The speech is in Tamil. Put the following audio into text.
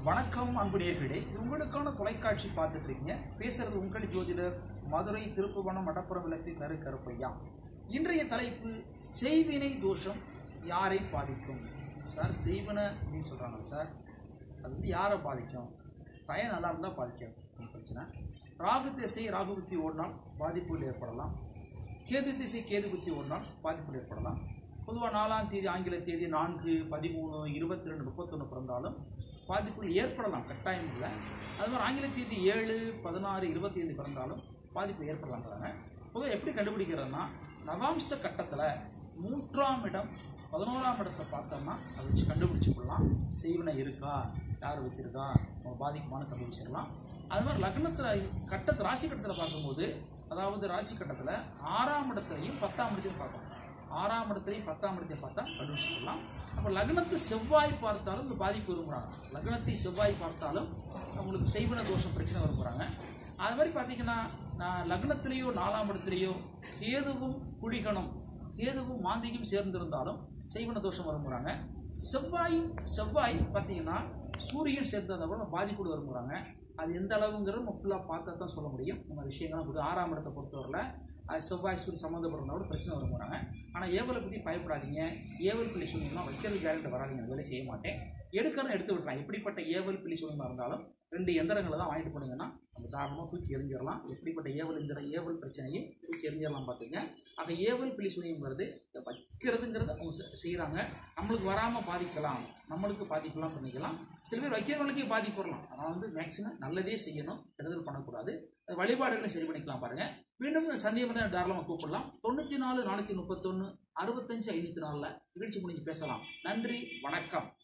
வணக்கம் அன்பு நேயர்களே உங்களுக்கான தொலைக்காட்சி பார்த்துட்டு இருக்கீங்க பேசுறது உங்கள் ஜோதிடர் மதுரை திருப்புவனம் மடப்புறம் விளக்கு கரு கருப்பையா இன்றைய தலைப்பு செய்வினை தோஷம் யாரை பாதிக்கும் சார் செய்வன அப்படின்னு சொல்றாங்க சார் அது வந்து யாரை பாதிக்கும் பையன் நல்லா இருந்தால் பாதிக்காது ஒண்ணும் பிரச்சனை ராகு திசை ராகு புத்தி ஓடினால் பாதிப்புகள் ஏற்படலாம் கேது திசை கேது புத்தி ஓடினால் பாதிப்புகள் ஏற்படலாம் பொதுவாக நாலாம் தேதி ஆங்கில தேதி நான்கு பதிமூணு இருபத்தி ரெண்டு முப்பத்தொன்று பிறந்தாலும் பாதிப்புகள் ஏற்படலாம் கட்டாயம் இல்லை அது மாதிரி ஆங்கில தேதி ஏழு பதினாறு இருபத்தி ஐந்து பிறந்தாலும் பாதிப்பு ஏற்படலாங்கிறாங்க பொதுவாக எப்படி கண்டுபிடிக்கிறதுனா நவாம்ச கட்டத்தில் மூன்றாம் இடம் பதினோராம் இடத்தை பார்த்தோம்னா அதை வச்சு கண்டுபிடிச்சிக்கலாம் செய்வினை இருக்கா யார் வச்சிருக்கா நம்ம பாதிக்குமான்னு கண்டுபிடிச்சிடலாம் அது மாதிரி லக்னத்தில் கட்டத்து ராசி கட்டத்தில் பார்க்கும்போது அதாவது ராசி கட்டத்தில் ஆறாம் இடத்துலையும் பத்தாம் இடத்தையும் பார்க்கணும் ஆறாம் இடத்துலையும் பத்தாம் இடத்தையும் பார்த்தா கண்டுபிடிச்சிடலாம் அப்போ லக்னத்து செவ்வாய் பார்த்தாலும் இந்த பாதிப்பு விரும்புகிறாங்க லக்னத்தை செவ்வாய் பார்த்தாலும் அவங்களுக்கு செய்வன தோஷம் பிரச்சனை விரும்புகிறாங்க அது மாதிரி பார்த்தீங்கன்னா நான் லக்னத்திலேயோ நாலாம் இடத்துலையோ கேதுவும் குழிகணும் கேதுவும் மாந்தியும் சேர்ந்திருந்தாலும் செய்வன தோஷம் விரும்புகிறாங்க செவ்வாயும் செவ்வாய் பார்த்தீங்கன்னா சூரியன் சேர்ந்ததை விட பாதிப்பு விரும்புகிறாங்க அது எந்த அளவுங்கிறது நம்ம ஃபுல்லாக பார்த்தா தான் சொல்ல முடியும் நம்ம விஷயங்கள்லாம் புது ஆறாம் இடத்தை பொறுத்தவரையில் அது செவ்வாய் சூரியன் சம்மந்தப்படுறதோட பிரச்சனை விரும்புகிறாங்க ஆனால் ஏவலை பற்றி பயப்படாதீங்க ஏவல் பிள்ளை சூன்யம்லாம் வைக்கிறது கேரண்ட் வராதீங்க அந்த வேலை செய்ய மாட்டேன் எடுக்கிறேன் எடுத்து விட்டுறேன் எப்படிப்பட்ட ஏவல் பிள்ளை சூன்யமாக இருந்தாலும் ரெண்டு எந்திரங்களை தான் வாங்கிட்டு போனீங்கன்னா நம்ம தாராளமாக தூக்கி எறிஞ்சிடலாம் எப்படிப்பட்ட ஏவல் எந்திர ஏவல் பிரச்சனையும் தூக்கி எறிஞ்சிடலாம் பார்த்துங்க ஆக ஏவல் பிள்ளை சூன்யங்கிறது இதை வைக்கிறதுங்கிறது அவங்க செ- செய்கிறாங்க நம்மளுக்கு வராமல் பாதிக்கலாம் நம்மளுக்கு பாதிக்கலாம் பண்ணிக்கலாம் சில பேர் வைக்கிறவங்களுக்கே பாதிப்பு வரலாம் ஆனால் வந்து மேக்ஸிமம் நல்லதே செய்யணும் கெடுதல் பண்ணக்கூடாது அது வழிபாடுகளை சரி பண்ணிக்கலாம் பாருங்க மீண்டும் சந்தேகம் தான் தாராளமாக கூப்பிடலாம் தொண்ணூற்றி நாலு நானூற்றி முப்பத்தொன்று அறுபத்தஞ்சு ஐநூற்றி நாலில் நிகழ்ச்சி முடிஞ்சு பேசலாம் நன்றி வணக்கம்